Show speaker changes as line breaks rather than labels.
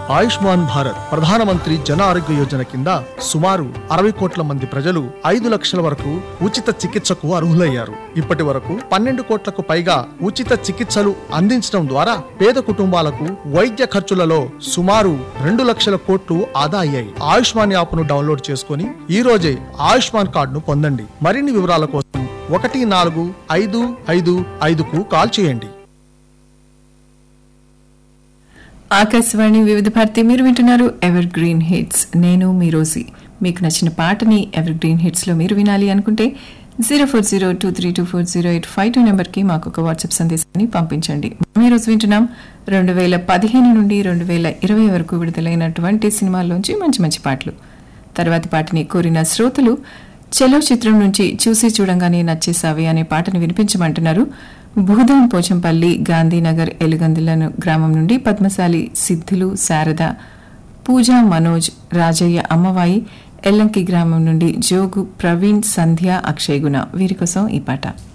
ఆయుష్మాన్ భారత్ ప్రధానమంత్రి జన ఆరోగ్య యోజన కింద సుమారు అరవై కోట్ల మంది ప్రజలు ఐదు లక్షల వరకు ఉచిత చికిత్సకు అర్హులయ్యారు ఇప్పటి వరకు పన్నెండు కోట్లకు పైగా ఉచిత చికిత్సలు అందించడం ద్వారా పేద కుటుంబాలకు వైద్య ఖర్చులలో సుమారు రెండు లక్షల కోట్లు ఆదా అయ్యాయి ఆయుష్మాన్ యాప్ను డౌన్లోడ్ చేసుకుని ఈ రోజే ఆయుష్మాన్ కార్డును పొందండి మరిన్ని వివరాల కోసం ఒకటి నాలుగు ఐదు ఐదు ఐదుకు కాల్ చేయండి
ఆకాశవాణి వివిధ భారతి మీరు వింటున్నారు ఎవర్ గ్రీన్ హిట్స్ నేను మీ రోజీ మీకు నచ్చిన పాటని ఎవర్ గ్రీన్ హిట్స్ లో మీరు వినాలి అనుకుంటే zero four zero two three two four zero eight five two నెంబర్కి మాకు ఒక వాట్సాప్ సందేశాన్ని పంపించండి మేము ఈ రోజు వింటున్నాం రెండు వేల పదిహేను నుండి రెండు వేల ఇరవై వరకు విడుదలైనటువంటి సినిమాల్లోంచి మంచి మంచి పాటలు తర్వాతి పాటని కోరిన శ్రోతలు చెలో చిత్రం నుంచి చూసి చూడంగానే నచ్చేసావి అనే పాటను వినిపించమంటున్నారు భూదాన్ పోచంపల్లి గాంధీనగర్ ఎలుగందులను గ్రామం నుండి పద్మశాలి సిద్ధులు శారద పూజా మనోజ్ రాజయ్య అమ్మవాయి ఎల్లంకి గ్రామం నుండి జోగు ప్రవీణ్ సంధ్య అక్షయ్ గుణ వీరి కోసం ఈ పాట